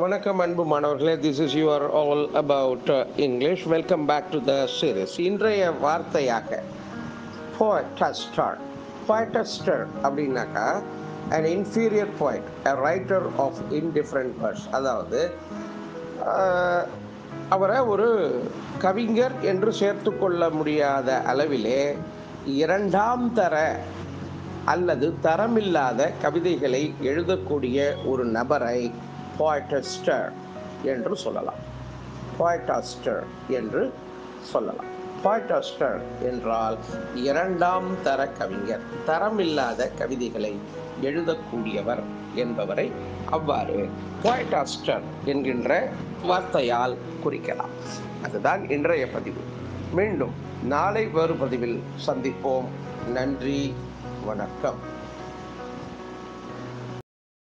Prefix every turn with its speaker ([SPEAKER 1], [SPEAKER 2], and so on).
[SPEAKER 1] வணக்கம் அன்பு மாணவர்களே this is your all about English welcome back to the series இன்றைய வார்த்தையாக போய்டஸ்டர் போய்டஸ்டர் அப்படின்னாக்கா an inferior poet a writer of indifferent verse அதாவது ஆஹ், அவரை ஒரு கவிஞர் என்று சேர்த்து கொள்ள முடியாத அளவிலே இரண்டாம் தர அல்லது தரமில்லாத கவிதைகளை எழுதக்கூடிய ஒரு நபரை போய்டஸ்டர் என்று சொல்லலாம் போய்டாஸ்டர் என்று சொல்லலாம் போய்டாஸ்டர் என்றால் இரண்டாம் தர கவிஞர் தரமில்லாத கவிதைகளை எழுதக்கூடியவர் என்பவரை அவ்வாறு போய்டாஸ்டர் என்கின்ற வார்த்தையால் குறிக்கலாம் அதுதான் இன்றைய பதிவு மீண்டும் நாளை வேறு பதிவில் சந்திப்போம் நன்றி வணக்கம்